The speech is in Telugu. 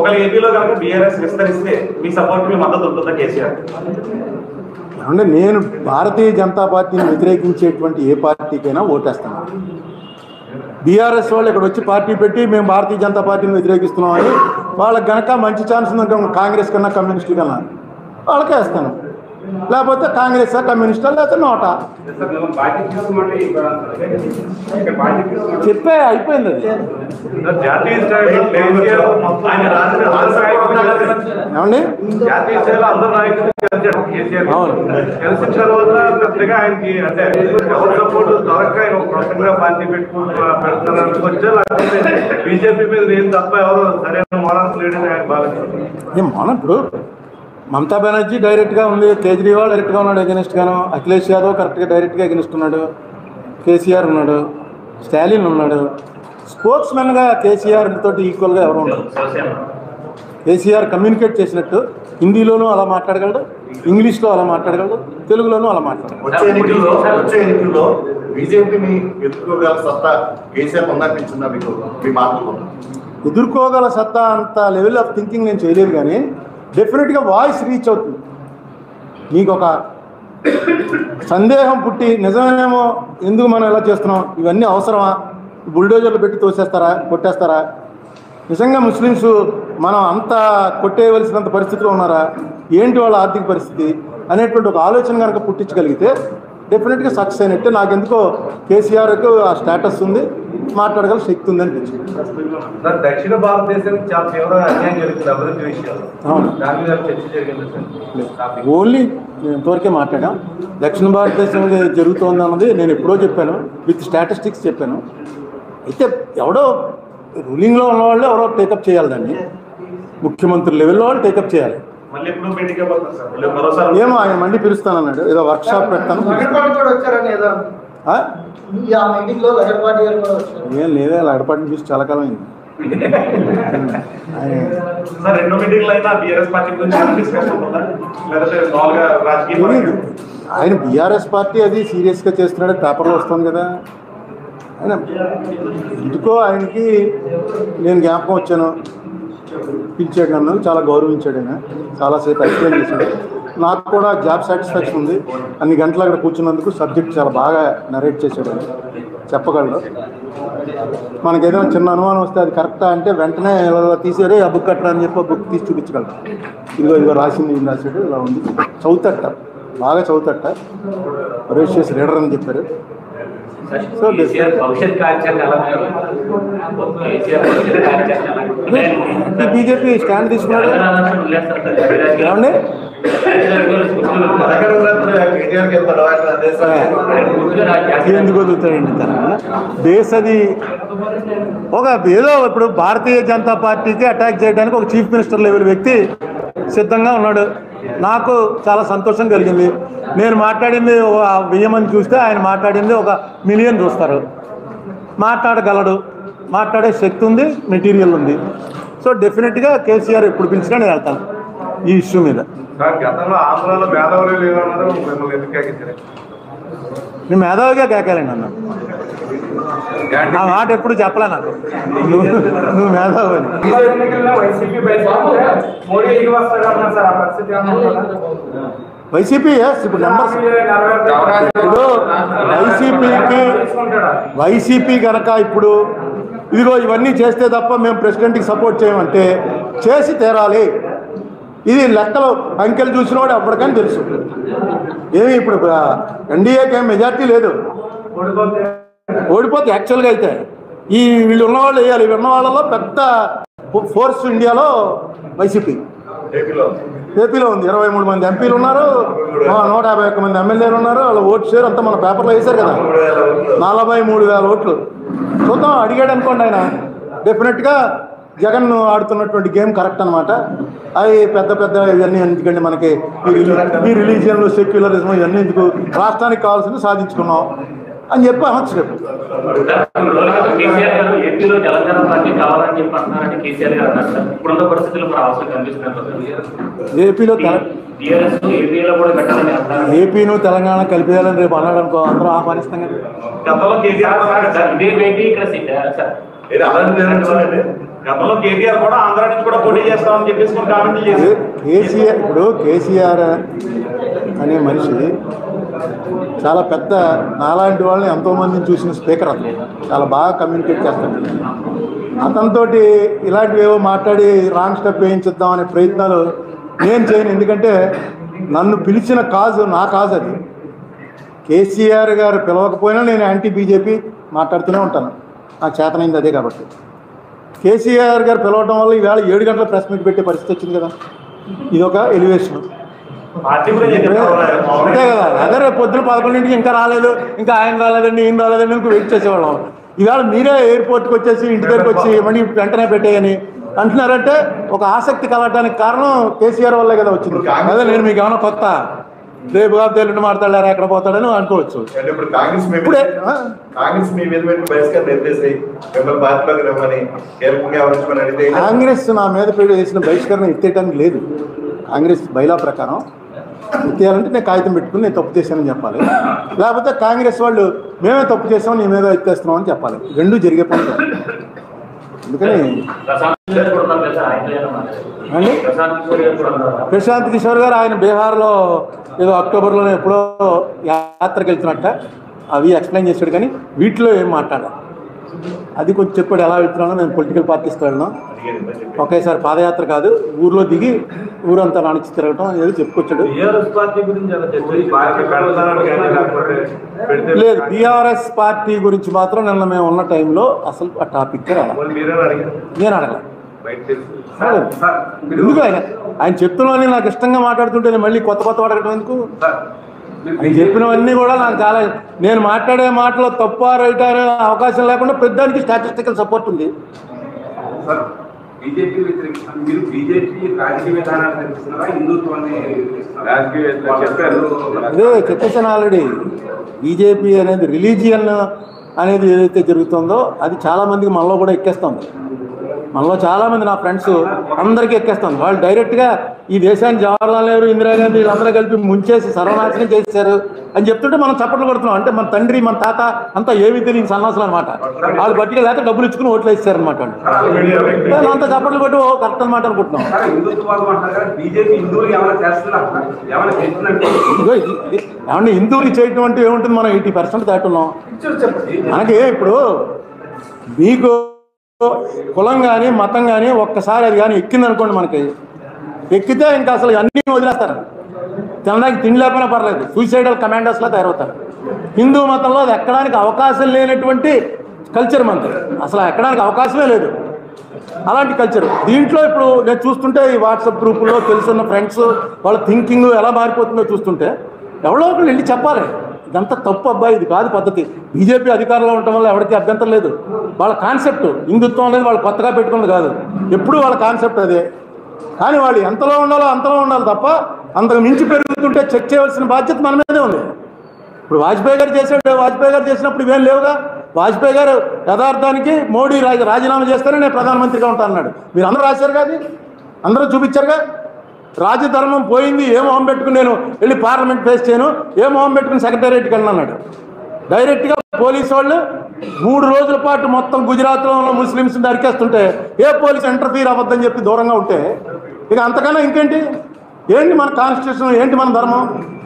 ఒకవేళ ఏపీలో కనుక బీఆర్ఎస్ విస్తరిస్తే మీ సపోర్ట్ మీ మద్దతు ఉంటుందా కేసీఆర్ ఏమంటే నేను భారతీయ జనతా పార్టీని వ్యతిరేకించేటువంటి ఏ పార్టీకైనా ఓటేస్తాను బీఆర్ఎస్ వాళ్ళు ఇక్కడ వచ్చి పార్టీ పెట్టి మేము భారతీయ జనతా పార్టీని వ్యతిరేకిస్తున్నామని వాళ్ళకి గనక మంచి ఛాన్స్ ఉంది కాంగ్రెస్ కన్నా కమ్యూనిస్టుల కన్నా వాళ్ళకే వేస్తాను లేకపోతే కాంగ్రెస్ కమ్యూనిస్టా లేకపోతే నోటా చెప్పే అయిపోయింది అది జాతీయ స్థాయిలో కేసీఆర్ ఆయన రాసిన ఏమండి జాతీయ స్థాయిలో అందరు నాయకులు కలిసాడు కేసీఆర్ అవును. కలిసిన తర్వాత పెద్దగా ఆయనకి అంటే ఎవరి సపోర్ట్ దొరక్క ఆయన ఒక ప్రొఫెషనల్ పార్టీ పెట్టుకుని పెడుతున్నారు వచ్చా లేకపోతే బీజేపీ మీద నేను తప్ప ఎవరు సరైన మోడల్స్ లేడని ఆయన భావిస్తారు ఏం మనం ఇప్పుడు మమతా బెనర్జీ డైరెక్ట్గా ఉంది కేజ్రీవాల్ డైరెక్ట్గా ఉన్నాడు అగెనిస్ట్ గాను అఖిలేష్ యాదవ్ కరెక్ట్గా డైరెక్ట్గా అగెనిస్ట్ ఉన్నాడు కేసీఆర్ ఉన్నాడు స్టాలిన్ ఉన్నాడు స్పోర్ట్స్ మెన్గా కేసీఆర్ తోటి ఈక్వల్గా ఎవరు ఉండరు కేసీఆర్ కమ్యూనికేట్ చేసినట్టు హిందీలోనూ అలా మాట్లాడగలడు ఇంగ్లీష్లో అలా మాట్లాడగలడు తెలుగులోనూ అలా మాట్లాడగలడు వచ్చే ఎన్నికల్లో వచ్చే ఎన్నికల్లో బీజేపీని ఎదుర్కోగల సత్తా కేసీఆర్ ఉందనిపించిందా మీకు మీ మాటలు ఎదుర్కోగల సత్తా అంత లెవెల్ ఆఫ్ థింకింగ్ నేను చేయలేదు కానీ డెఫినెట్గా వాయిస్ రీచ్ అవుతుంది నీకు ఒక సందేహం పుట్టి నిజమేమో ఎందుకు మనం ఇలా చేస్తున్నాం ఇవన్నీ అవసరమా బుల్డోజర్లు పెట్టి తోసేస్తారా కొట్టేస్తారా నిజంగా ముస్లిమ్స్ మనం అంత కొట్టేయవలసినంత పరిస్థితిలో ఉన్నారా ఏంటి వాళ్ళ ఆర్థిక పరిస్థితి అనేటువంటి ఒక ఆలోచన కనుక పుట్టించగలిగితే డెఫినెట్గా సక్సెస్ అయినట్టే నాకెందుకో కేసీఆర్కు ఆ స్టేటస్ ఉంది మాట్లాడగల శక్తి ఉంది అనిపించింది సార్ దక్షిణ భారతదేశానికి చాలా తీవ్ర అన్యాయం జరుగుతుంది అభివృద్ధి విషయాలు అవును. దాని మీద చర్చ జరిగింది సార్ టాపిక్. ఓన్లీ నేను ఇంతవరకే మాట్లాడాం దక్షిణ భారతదేశంలో జరుగుతోంది అన్నది నేను ఎప్పుడో చెప్పాను విత్ స్టాటిస్టిక్స్ చెప్పాను అయితే ఎవడో రూలింగ్లో ఉన్న వాళ్ళు ఎవరో టేకప్ చేయాలి దాన్ని ముఖ్యమంత్రి లెవెల్లో వాళ్ళు టేకప్ చేయాలి మళ్ళీ ఎప్పుడు మీటింగ్ అయిపోతుంది సార్ మళ్ళీ మరోసారి ఏమో ఆయన మళ్ళీ పిలుస్తానన్నాడు ఏదో వర్క్ షాప్ పెడతాను లగడపాటి కూడా వచ్చారని ఏదో ఆ? ఈ ఆ మీటింగ్ లో లగడపాటి గారు కూడా వచ్చారు ఏం లేదే లగడపాటిని చూసి చాలా కాలం అయింది ఆయన సార్ రెండో మీటింగ్లో అయినా బీఆర్ఎస్ పార్టీ గురించి డిస్కషన్ ఉంటుందా లేకపోతే మామూలుగా రాజకీయ తెలీదు ఆయన బీఆర్ఎస్ పార్టీ అది సీరియస్గా చేస్తున్నాడు పేపర్లో వస్తుంది కదా ఆయన ఎందుకో ఆయనకి నేను జ్ఞాపకం వచ్చాను పిలిచాడు నన్ను చాలా గౌరవించాడు ఆయన చాలాసేపు ఎక్స్ప్లెయిన్ చేశాడు నాకు కూడా జాబ్ సాటిస్ఫాక్షన్ ఉంది అన్ని గంటలు అక్కడ కూర్చున్నందుకు సబ్జెక్ట్ చాలా బాగా నరేట్ చేశాడు ఆయన చెప్పగలడు మనకి ఏదైనా చిన్న అనుమానం వస్తే అది కరెక్టా అంటే వెంటనే ఇలా తీసారే ఆ బుక్ కట్టరా అని చెప్పి ఆ బుక్ తీసి చూపించగలరు ఇదిగో ఇదిగో రాసింది ఇది రాశాడు ఇలా ఉంది చదువుతట బాగా చదువుతట పరేషియస్ రీడర్ అని చెప్పారు సో కేసీఆర్ భవిష్యత్ కార్యాచరణ ఎలా ఉంది? కేసీఆర్ భవిష్యత్ కార్యాచరణ ఎలా ఉంది? బీజేపీ స్టాండ్ తీసుకున్నాడు తెలంగాణ రాష్ట్రం వదిలేస్తారు. ఏమండి కేటీఆర్కి వెళ్తాడు ఆయన దేశానికి గుర్తుగా నాకు జాతీయ ఎందుకు వదులుతాడండి తన బేస్ అది ఒక ఏదో ఇప్పుడు భారతీయ జనతా పార్టీకి అటాక్ చేయడానికి ఒక చీఫ్ మినిస్టర్ లెవెల్ వ్యక్తి సిద్ధంగా ఉన్నాడు నాకు చాలా సంతోషం కలిగింది నేను మాట్లాడింది ఒక వెయ్యి మంది చూస్తే ఆయన మాట్లాడింది ఒక మిలియన్ చూస్తారు మాట్లాడగలడు మాట్లాడే శక్తి ఉంది మెటీరియల్ ఉంది సో డెఫినెట్గా కేసీఆర్ ఎప్పుడు పిలిచినా నేను వెళ్తాను ఈ ఇష్యూ మీద సార్ గతంలో ఆంధ్రాలో మేధావులు లేవన్నారు మిమ్మల్ని ఎందుకు ఎక్కించారు నేను మేధావిగా కేకాలండి అన్న ఆ మాట ఎప్పుడు చెప్పలే నాకు నువ్వు నువ్వు మేధావి అని వైసీపీ మోడీ దిగి వస్తాడు అన్నారు సార్ ఆ పరిస్థితి ఏమన్నా వైసీపీ ఎస్ ఇప్పుడు నెంబర్స్ ఇప్పుడు వైసీపీకి వైసీపీ కనుక ఇప్పుడు ఇదిగో ఇవన్నీ చేస్తే తప్ప మేము ప్రెసిడెంట్కి సపోర్ట్ చేయమంటే చేసి తీరాలి ఇది లెక్కలు అంకెలు చూసినవాడు ఎప్పటికని తెలుసు ఏమి ఇప్పుడు ఎన్డీఏకి ఏం మెజార్టీ లేదు ఓడిపోతే యాక్చువల్గా అయితే ఈ వీళ్ళు ఉన్నవాళ్ళు వేయాలి వీళ్ళు ఉన్న వాళ్ళలో పెద్ద ఫోర్స్ ఇండియాలో వైసీపీ ఏపీలో ఏపీలో ఉంది ఇరవై మూడు మంది ఎంపీలు ఉన్నారు ఆ, నూట యాభై ఒక్క మంది ఎమ్మెల్యేలు ఉన్నారు వాళ్ళ ఓటు షేర్ అంతా మన పేపర్లో వేశారు కదా నలభై మూడు వేల ఓట్లు చూద్దాం అడిగాడు అనుకోండి ఆయన డెఫినెట్గా జగన్ ఆడుతున్నటువంటి గేమ్ కరెక్ట్ అనమాట అవి పెద్ద పెద్ద ఇవన్నీ ఎందుకంటే మనకి ఈ రిలి- ఈ రిలీజియన్లు సెక్యులరిజం ఇవన్నీ ఎందుకు రాష్ట్రానికి కావాల్సింది సాధించుకున్నాం అని చెప్పి అనొచ్చు రేపు కేసీఆర్ గారు ఏపీలో తెలంగాణ పార్టీ కావాలని చెప్పి అంటున్నారంటే కేసీఆర్ గారు అన్నారు సార్ ఇప్పుడున్న పరిస్థితులు మరి అవసరం కనిపిస్తున్నారు ఏపీలో తెల టీఆర్ఎస్ ఏపీలో కూడా పెట్టాలని అంటున్నారు ఏపీను తెలంగాణ కలిపేయాలని రేపు అన్నాడు అనుకో అందరూ ఆహ్వానిస్తాం కదా గతంలో కేసీఆర్ సార్ ఇదే ఏంటి ఇక్కడ సీట్ సార్ ఏది అలాంటి లేదంటే గతంలో కేటీఆర్ కూడా ఆంధ్ర నుంచి కూడా పోటీ చేస్తామని చెప్పేసి కొన్ని కామెంట్లు కే- చేశారు కేసీఆర్ ఇప్పుడు కేసీఆర్ అనే మనిషి చాలా పెద్ద నాలాంటి వాళ్ళని ఎంతోమందిని చూసిన స్పీకర్ అతను చాలా బాగా కమ్యూనికేట్ చేస్తాడు అతనితోటి ఇలాంటివి ఏవో మాట్లాడి రాంగ్ స్టెప్ వేయించుద్దాం అనే ప్రయత్నాలు నేను చేయను ఎందుకంటే నన్ను పిలిచిన కాజు నా కాజు అది కేసీఆర్ గారు పిలవకపోయినా నేను యాంటీ బీజేపీ మాట్లాడుతూనే ఉంటాను నాకు చేతనైంది అదే కాబట్టి కేసీఆర్ గారు పిలవడం వల్ల ఈవేళ ఏడు గంటల ప్రెస్ మీట్ పెట్టే పరిస్థితి వచ్చింది కదా ఇది ఒక ఎలివేషన్ పార్టీ గురించి చెప్పారు అంతే కదా అదే రేపు పొద్దున పదకొండింటికి ఇంకా రాలేదు ఇంకా ఆయన రాలేదండి ఈయన రాలేదండి ఇంకో వెయిట్ చేసేవాళ్ళం ఈవేళ మీరే ఎయిర్పోర్ట్కి వచ్చేసి ఇంటి దగ్గరికి వచ్చి మళ్ళీ వెంటనే పెట్టేయని అంటున్నారంటే ఒక ఆసక్తి కలగడానికి కారణం కేసీఆర్ వల్లే కదా వచ్చింది అదే నేను మీకు ఏమైనా కొత్త రేపు కాదు ఎల్లుండి మాట్లాడారా ఎక్కడ పోతాడని అనుకోవచ్చు అంటే ఇప్పుడు కాంగ్రెస్ మీ ఇప్పుడే ఆ, కాంగ్రెస్ మీ మీద పెట్టిన బహిష్కరణ ఎత్తేసి మిమ్మల్ని పార్టీలోకి రమ్మని కీలకంగా వ్యవహరించమని అడిగితే కాంగ్రెస్ నా మీద పెట్టి వేసిన బహిష్కరణ ఎత్తేయడానికి లేదు కాంగ్రెస్ బైలా ప్రకారం ఎత్తేయాలంటే నేను కాగితం పెట్టుకుని నేను తప్పు చేశానని చెప్పాలి లేకపోతే కాంగ్రెస్ వాళ్ళు మేమే తప్పు చేసాం నీ మీద ఎత్తేస్తున్నాం అని చెప్పాలి రెండు జరిగే పని కాదు. అందుకని ప్రశాంత్ కిషోర్ కూడా ఉన్నారు కదా ఆయనతో ఏమైనా మాట్లాడారు? అండి ప్రశాంత్ కిషోర్ గారు కూడా ఉన్నారు ప్రశాంత్ కిషోర్ గారు ఆయన బీహార్లో ఏదో అక్టోబర్లో ఎప్పుడో యాత్రకు వెళ్తున్నట్ట అవి ఎక్స్ప్లెయిన్ చేశాడు కానీ వీటిలో ఏం మాట్లాడాలి అది కొంచెం చెప్పాడు ఎలా వెళ్తున్నానో నేను పొలిటికల్ పార్టీస్తో వెళ్ళినా ఒకేసారి పాదయాత్ర కాదు ఊర్లో దిగి ఊరంతా నడిచి తిరగటం ఏదో చెప్పుకొచ్చాడు టీఆర్ఎస్ పార్టీ గురించి అలా చెప్పి పార్టీ పెడతారని కానీ లేకపోతే పెడితే లేదు బీఆర్ఎస్ పార్టీ గురించి మాత్రం నిన్న మేము ఉన్న టైంలో అసలు ఆ టాపిక్ రాలేదు మరి మీరే అడిగారు నేను అడగల బయట తెలుసు సార్, సార్, మీరు- ఎందుకు ఆయన ఆయన చెప్తున్నవన్నీ నాకు ఇష్టంగా మాట్లాడుతుంటే నేను మళ్ళీ కొత్త కొత్త అడగటం ఎందుకు సార్, మీరు ఆయన చెప్పినవన్నీ కూడా నాకు చాలా నేను మాట్లాడే మాటలో తప్ప రైట్ అనే అవకాశం లేకుండా పెద్దానికి స్టాటిస్టికల్ సపోర్ట్ ఉంది సార్ బీజేపీ వ్యతిరేక మీరు బీజేపీ రాజకీయ విధానాలు కనిపిస్తున్నారా హిందుత్వాన్ని రాజకీయ చెప్పారు అదే చెప్పేసాను ఆల్రెడీ బీజేపీ అనేది రిలీజియన్ అనేది ఏదైతే జరుగుతుందో అది చాలా మందికి మనలో కూడా ఎక్కేస్తుంది మనలో చాలా మంది నా ఫ్రెండ్స్ అందరికీ ఎక్కేస్తుంది వాళ్ళు డైరెక్ట్గా ఈ దేశాన్ని జవహర్లాల్ నెహ్రూ ఇందిరాగాంధీ వీళ్ళందరూ కలిపి ముంచేసి సర్వనాశనం చేశారు అని చెప్తుంటే మనం చప్పట్లు కొడుతున్నాం అంటే మన తండ్రి మన తాత అంతా ఏమీ తెలియని సన్నాసులు అనమాట వాళ్ళు బట్టిగా లేకపోతే డబ్బులు ఇచ్చుకుని ఓట్లు వేస్తారనమాట వాళ్ళు వాళ్ళు అంత చప్పట్లు కొట్టి ఓ కరెక్ట్ అనమాట అనుకుంటున్నాం సార్ హిందుత్వాలు అంటారు కదా బీజేపీ హిందువులు ఏమైనా చేస్తున్నారు ఏమైనా చేస్తున్నట్టు ఇదిగో ఇది- ఇది- ఏమంటే హిందువులు చేయటం అంటే ఏముంటుంది మనం ఎయిటీ పర్సెంట్ దాటున్నాం చెప్పండి మనకి ఇప్పుడు మీకు కులం కానీ మతం కానీ ఒక్కసారి అది కానీ ఎక్కింది అనుకోండి మనకి ఎక్కితే ఇంకా అసలు అన్నీ వదిలేస్తారు తినడానికి తిండి లేకపోయినా పర్లేదు సూసైడల్ కమాండర్స్లా తయారవుతారు హిందూ మతంలో అది ఎక్కడానికి అవకాశం లేనటువంటి కల్చర్ మనది అసలు ఎక్కడానికి అవకాశమే లేదు అలాంటి కల్చర్ దీంట్లో ఇప్పుడు నేను చూస్తుంటే ఈ వాట్సాప్ గ్రూపుల్లో తెలుసున్న ఫ్రెండ్స్ వాళ్ళ థింకింగ్ ఎలా మారిపోతుందో చూస్తుంటే ఎవరో ఒకరు వెళ్ళి చెప్పాలి ఇదంతా తప్పు అబ్బాయి ఇది కాదు పద్ధతి బీజేపీ అధికారంలో ఉండటం వల్ల ఎవరికి అభ్యంతరం లేదు వాళ్ళ కాన్సెప్ట్ హిందుత్వం అనేది వాళ్ళు కొత్తగా పెట్టుకున్నది కాదు ఎప్పుడు వాళ్ళ కాన్సెప్ట్ అదే కానీ వాళ్ళు ఎంతలో ఉండాలో అంతలో ఉండాలి తప్ప అంతకు మించి పెరుగుతుంటే చెక్ చేయవలసిన బాధ్యత మన మీదే ఉంది ఇప్పుడు వాజ్పేయి గారు చేశాడు వాజ్పేయి గారు చేసినప్పుడు ఇవేం లేవుగా వాజ్పేయి గారు యథార్థానికి మోడీ రాజ రాజీనామా చేస్తేనే నేను ప్రధానమంత్రిగా ఉంటాను అన్నాడు మీరు అందరూ రాశారు అది అందరూ చూపించారుగా రాజధర్మం పోయింది ఏ మొహం పెట్టుకుని నేను వెళ్ళి పార్లమెంట్ ఫేస్ చేయను ఏ మొహం పెట్టుకుని సెక్రటేరియట్కి వెళ్ళను అన్నాడు డైరెక్ట్గా పోలీసు వాళ్ళు మూడు రోజుల పాటు మొత్తం గుజరాత్లో ఉన్న ముస్లిమ్స్ నరికేస్తుంటే ఏ పోలీస్ ఇంటర్ఫీర్ అవ్వద్దని చెప్పి దూరంగా ఉంటే ఇక అంతకన్నా ఇంకేంటి ఏంటి మన కాన్స్టిట్యూషన్ ఏంటి మన ధర్మం